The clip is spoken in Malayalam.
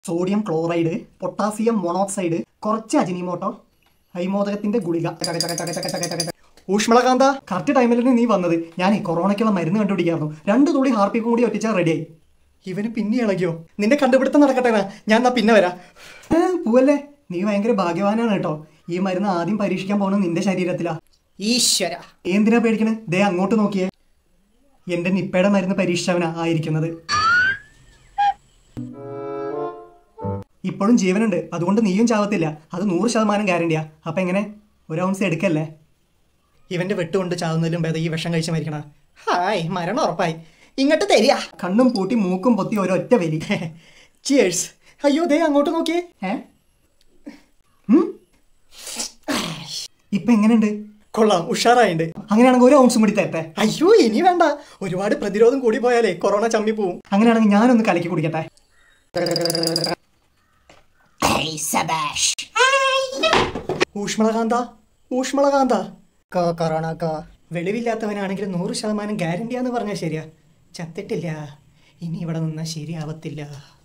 സോഡിയം ക്ലോറൈഡ് പൊട്ടാസ്യം മോണോക്സൈഡ് കുറച്ച് അജിനിമോട്ടോ ഹൈമോദകത്തിന്റെ ഗുളിക ഊഷ്മളകാന്ത കറക്റ്റ് ടൈമിലാണ് നീ വന്നത് ഞാൻ ഈ കൊറോണയ്ക്കുള്ള മരുന്ന് കണ്ടുപിടിക്കായിരുന്നു രണ്ട് തുള്ളി ഹാർപ്പിക്കും കൂടി ഒറ്റിച്ചാൽ റെഡിയായി ഇവന് പിന്നെ ഇളകിയോ നിന്റെ കണ്ടുപിടുത്തം നടക്കട്ടെ നാ. ഞാൻ എന്നാ പിന്നെ വരാം ഏ, പോവല്ലേ നീ ഭയങ്കര ഭാഗ്യവാനാണ് കേട്ടോ ഈ മരുന്ന് ആദ്യം പരീക്ഷിക്കാൻ പോകുന്നത് നിന്റെ ശരീരത്തിലാ ഈശ്വര എന്തിനാ പേടിക്കണേ ദേ അങ്ങോട്ട് നോക്കിയേ എന്റെ നിപ്പയുടെ മരുന്ന് പരീക്ഷിച്ചവനാ ആയിരിക്കുന്നത് ഇപ്പോഴും ജീവനുണ്ട് അതുകൊണ്ട് നീയും ചാവത്തില്ല അത് നൂറ് ശതമാനം ഗ്യാരണ്ടിയാ അപ്പൊ എങ്ങനെ ഒരു ഔൺസ് എടുക്കല്ലേ ഇവന്റെ വെട്ടുകൊണ്ട് ചാവുന്നതിലും ഭേദം ഈ വിഷം കഴിച്ച് മരിക്കണ ഹായ് മരണം ഉറപ്പായി ഇങ്ങോട്ട് തരിക കണ്ണും പൂട്ടി മൂക്കും പൊത്തി ഒരൊറ്റ വലി ചിയേഴ്സ് അയ്യോ ദേ അങ്ങോട്ട് നോക്കിയേ ഏ ഉം? ഇപ്പൊ എങ്ങനെയുണ്ട് കൊള്ളാം ഉഷാറായിണ്ട് അങ്ങനെയാണെങ്കിൽ ഒരു ഔൺസും കൂടി തരട്ടെ അയ്യോ ഇനി വേണ്ട ഒരുപാട് പ്രതിരോധം കൂടി പോയാലേ കൊറോണ ചമ്മി പോവും അങ്ങനെയാണെങ്കിൽ ഞാനൊന്ന് കലക്കി കുടിക്കട്ടെ ഊഷ്മളകാന്ത ഊഷ്മളകാന്ത കൊറോണ കോ വെളിവില്ലാത്തവനാണെങ്കിൽ നൂറ് ശതമാനം ഗ്യാരണ്ടിയാന്ന് പറഞ്ഞാൽ ശരിയാ ചത്തിട്ടില്ല ഇനി ഇവിടെ നിന്നാൽ ശരിയാവത്തില്ല